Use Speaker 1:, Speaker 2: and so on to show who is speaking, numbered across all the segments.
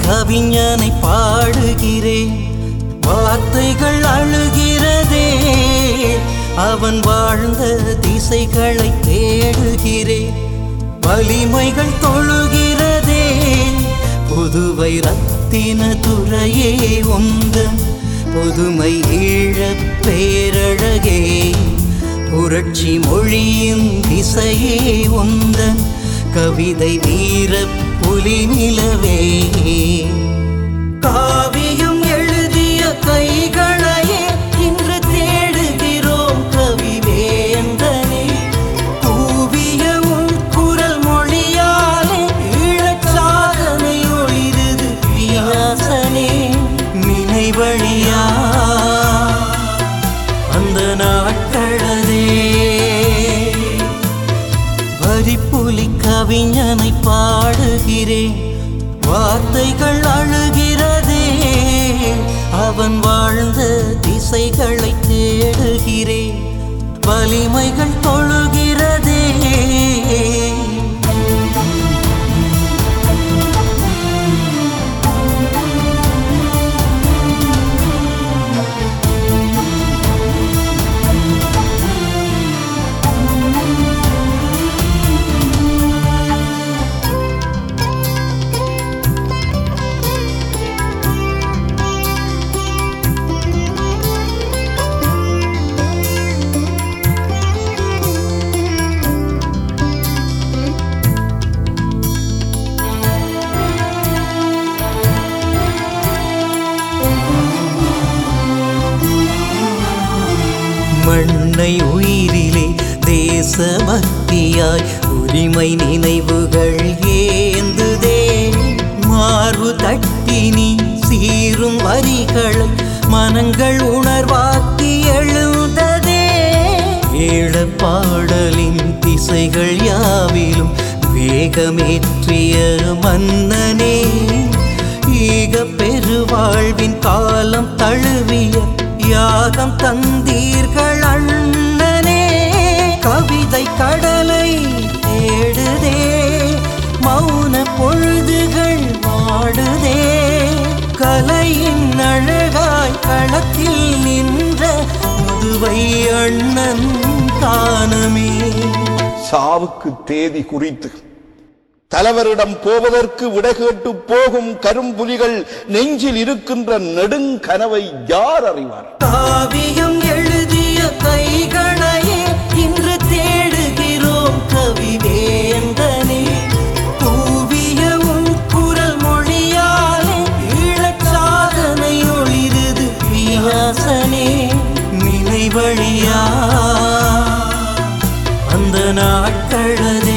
Speaker 1: கவிஞனை பாடுகிறேன் வார்த்தைகள் அழுகிறதே அவன் வாழ்ந்த திசைகளை தேடுகிறேன் வலிமைகள் தொழுகிறதே புதுவை ரத்தின துறையே உந்தன் புதுமை ஈழப் பேரழகே புரட்சி மொழியின் திசையே உந்தன் கவிதை வீர புலி நிலவே காவியம் எழுதிய கைகளையே இன்று தேடுகிறோம் கவி வேந்தனே கூவிய உன் குரல் மொழியாலே ஈழச் சாதனை ஒளிருது வியாசனே நினைவழியா அந்த நாட்களதே வரிப்புலி கவிஞனை பாடுகிறேன் வார்த்தைகள் அழுகிறதே அவன் வாழ்ந்த திசைகளை தேடுகிறேன் வலிமைகள் தொழுகிறதே மண்ணை உயிரிலே தேசபக்தியாய் உரிமை நினைவுகள் ஏந்துதே மார்பு தட்டினி சீரும் வரிகளை மனங்கள் உணர்வாக்கி எழுந்ததே ஏழப் பாடலின் திசைகள் யாவிலும் வேகமேற்றிய மன்னனே ஈக பெருவாழ்வின் காலம் தழுவிய யாகம் தந்தீர்கள் அண்ணனே கவிதை கடலை தேடுதே மௌன பொழுதுகள் வாடுதே கலையின் அழகாய் களத்தில் நின்ற புதுவை அண்ணன் தானமே
Speaker 2: சாவுக்கு தேதி குறித்து தலைவரிடம் போவதற்கு விடை கேட்டு போகும் கரும்புலிகள் நெஞ்சில் இருக்கின்ற நெடுங்கனவை யார் அறிவார்
Speaker 1: காவியம் எழுதிய கைகளையே இன்று தேடுகிறோம் கவி வேந்தனே கூவிய உன் குரல் மொழியாலே ஈழச் சாதனை ஒளிருது வியாசனே நினைவழியா அந்த நாட்களதே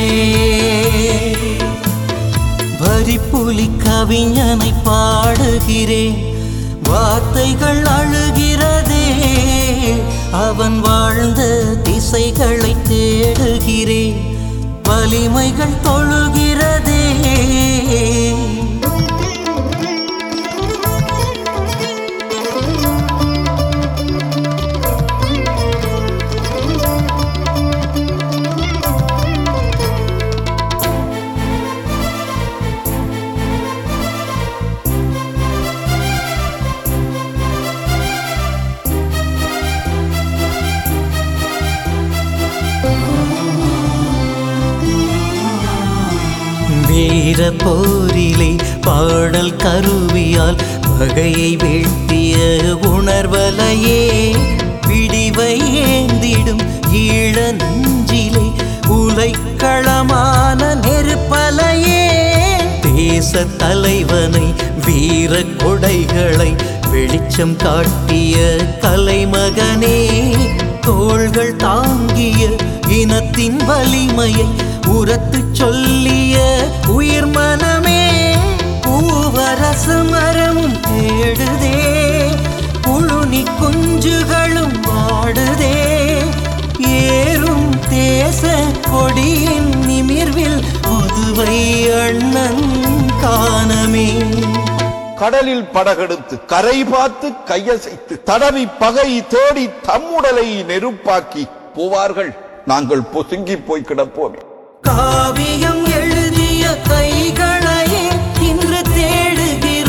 Speaker 1: வரிப்புலி கவிஞனை பாடுகிறேன் வார்த்தைகள் அழுகிறதே அவன் வாழ்ந்த திசைகளை தேடுகிறேன் வலிமைகள் தொழுகிறதே வீர போரிலே பாடல் கருவியால் பகையை வீழ்த்திய உணர்வலையே விடிவை ஏந்திடும் ஈழ நெஞ்சிலே உலைக்களமான நெருப்பலையே தேச தலைவனை வீர கொடைகளை வெளிச்சம் காட்டிய கலைமகனே தோள்கள் தாங்கிய இனத்தின் வலிமையை உரத்து சொல்லிய உயிர் மனமே பூவரசு மரமும் தேடுதே புழுனி குஞ்சுகளும் வாடுதே ஏறும் தேச கொடியின் நிமிர்வில் புதுவை அண்ணன் காணமே
Speaker 2: கடலில் படகெடுத்து கரை பார்த்து கையசைத்து தடவி பகை தேடி தம்முடலை நெருப்பாக்கி போவார்கள் நாங்கள் பொசுங்கி போய் கிடப்போம்
Speaker 1: காவியம் எழுதிய கைகளையே இன்று தேடுகிறோம்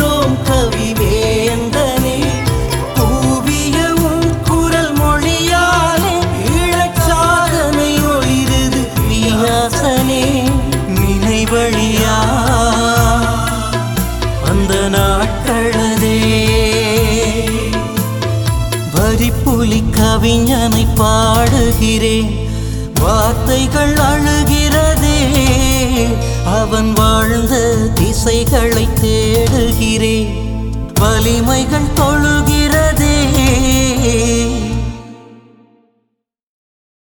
Speaker 1: வரிப்புலி கவிஞனை பாடுகிறேன் வார்த்தைகள் அழுகிறதே அவன் வாழ்ந்த திசைகளை தேடுகிறேன் வலிமைகள் தொழு